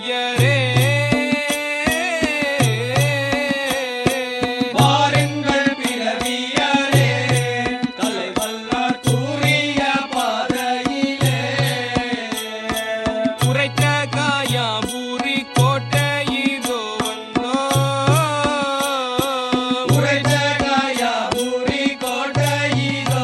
பிறவியரே பாருங்கள் பிறவியரே தலைவல்லார் கூறிய பாதையிலே உரைத்த காயாபூரி கோட்டையிதோ வந்தோ உரைத்த காயாபுரி கோட்டையிதோ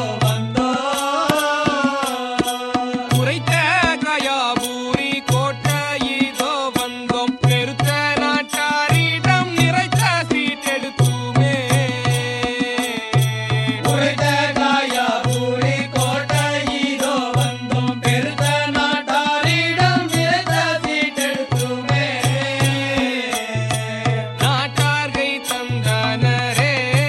வந்தோம். உரைத்த காயாபூரி கோட்டையிதோ வந்தோம் பெருத்த நாட்டாரிடம் நிறைத்த சீட்டெடுத்துமே உரைத்த காயாபுரி கோட்டையிதோ வந்தோம். பெருத்த நாட்டாரிடம் நிறைந்த சீட்டெடுத்துமே. நாட்டார்கை தந்தனரே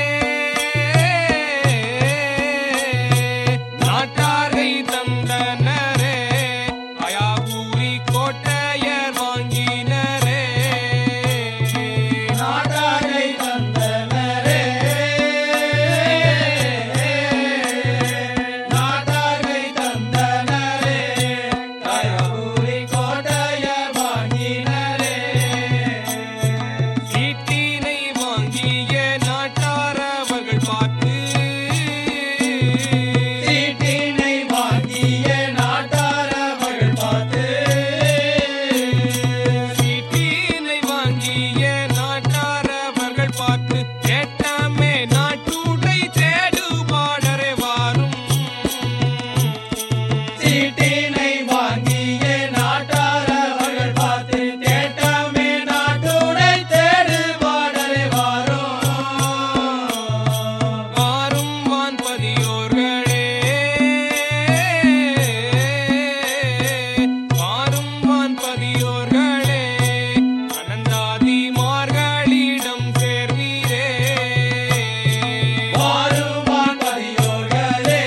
நாட்டார்கை தந்தனரே அயாபூரி கோட்டையர் வாங்கினரே நாட்டாரை தந்தனரே. நாட்டாரை தந்தனரே. காயாபுரி கோட்டையர் வாங்கினரே. சீட்டினை வாங்கிய நாட்டார் அவர்கள் பார்த்து சீட்டினை வாங்கிய நாட்டார் அவர்கள் பார்த்து சீட்டினை வாங்கிய நாட்டார் அவர்கள் பார்த்து கேட்டாமே நாட்டுடை தேடுபாடரை வாரும் சீட்டினை வாங்கிய நாட்டார் அவர்கள் பார்த்து தேட்டமே நாட்டுடை தேடு பாடலை வாரும் வாரும் வான்பதியோர்களே வாரும் வான்பதியோர்களே அனந்தாதி மார்களிடம் சேர்வீரே வாருவான் பதியோர்களே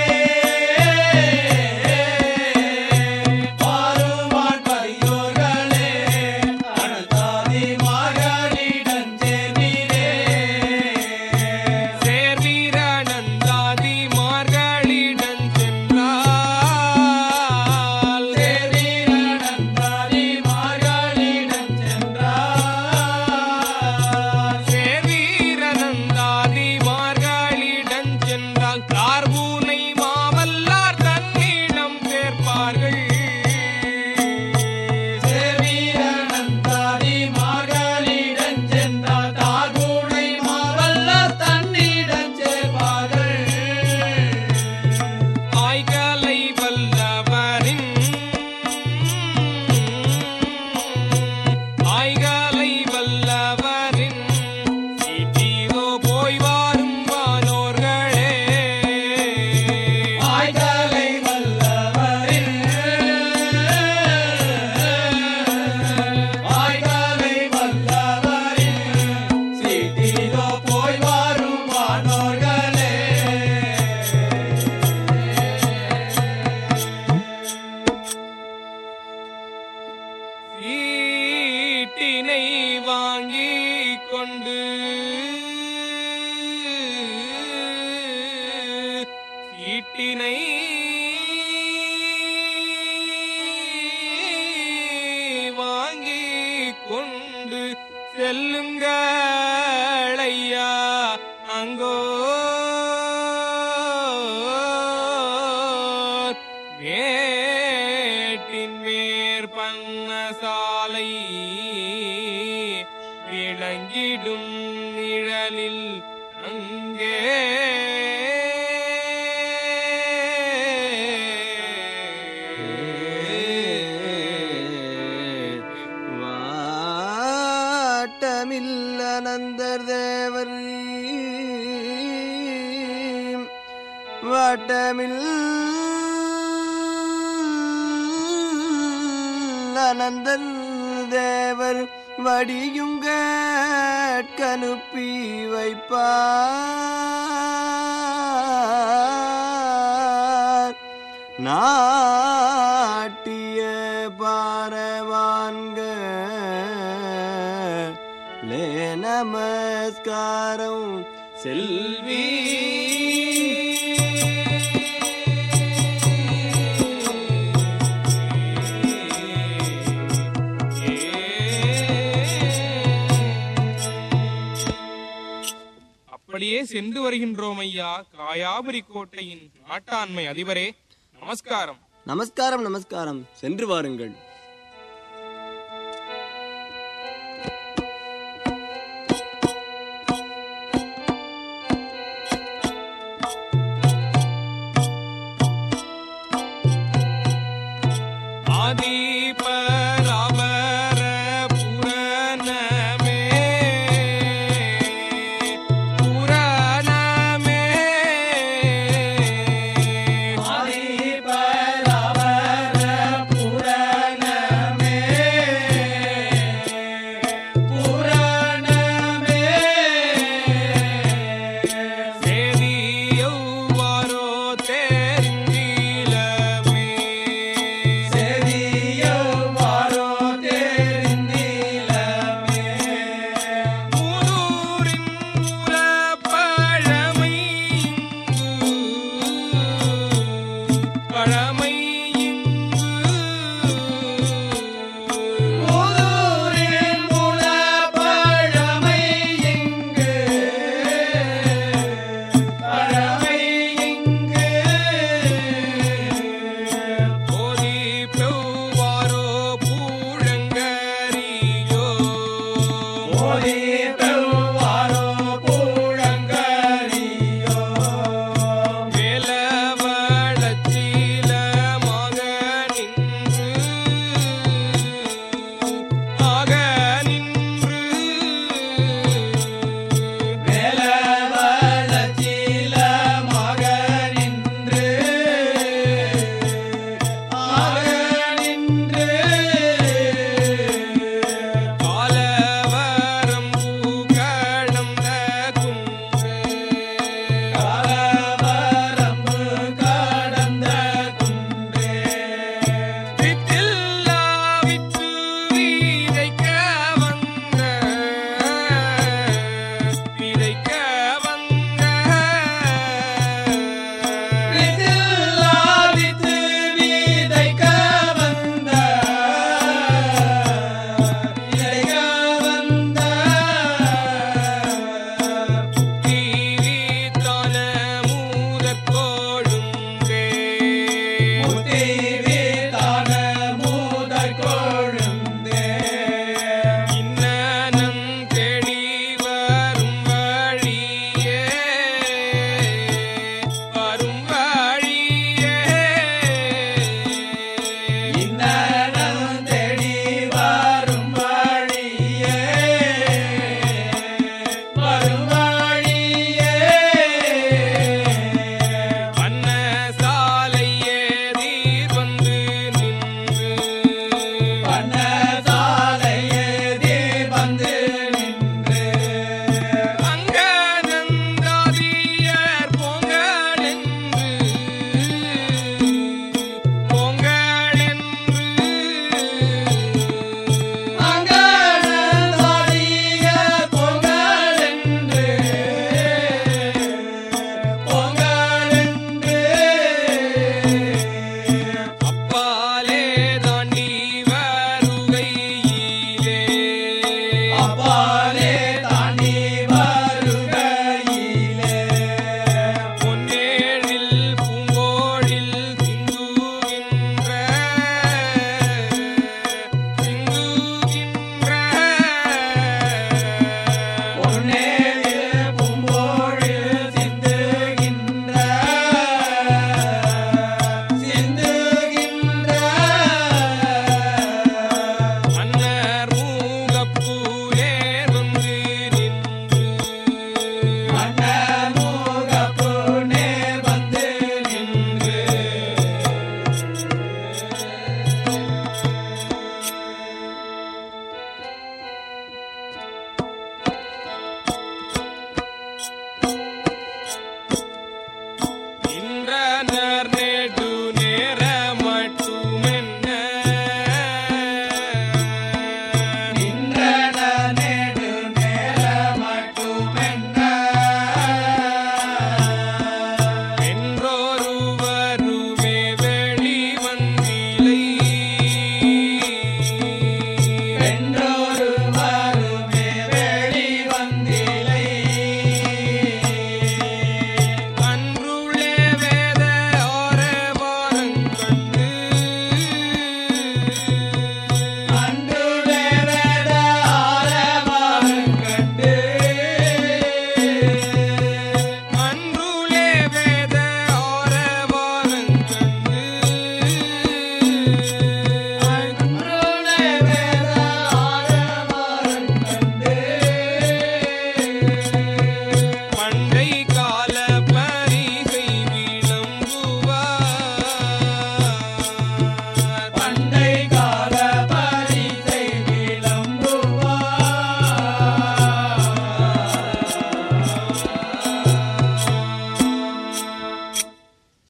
வாருவான் பதியோர்களே அனந்தாதி மார்களிடம் சேர்வீரே சேர்வீரானந்தாதி மார்களிடம் சென்றால் தேவீரனந்தாதி மார்களிடம் சென்றார் சேர்வீரனந்தாதி மார்களிடம் சென்றால் கார்பூனை மாமல்லார் தன்னிடம் சேர்ப்பார்கள் தேவீரனந்தாதி மார்களிடம் சென்றார் தார்குணை மாவல்ல தன்னிடம் சேர்ப்பார்கள் ஆய்கலை வல்லவரின் ஆய்கலை வல்லவரின் சீட்டிதோ போய் வாரும் வானோர்களே ஆய்கலை வல்லவரின் ஆய்கலை வல்லவரின் சீட்டிதோ போய் வாரும் வானோர்களே சீட்டினை வாங்கி கொண்டு சீட்டினை வாங்கி கொண்டு செல்லுங்கள் ஐயா அங்கோ மேட்டின் மேற் பண்ணசாலை விளங்கிடும் நிழலில் அங்கே வாட்டமில் அனந்தர் தேவர் வாட்டமில் அனந்தர் தேவர் வடியுங்க கனுப்பி வைப்பார் நாட்டிய பாரவான்க லே நமஸ்காரம் செல்வி ஏ சென்று வருகின்றோம் ஐயா காயாபுரி கோட்டையின் நாட்டாண்மை அதிபரே நமஸ்காரம் நமஸ்காரம் நமஸ்காரம் சென்று வாருங்கள்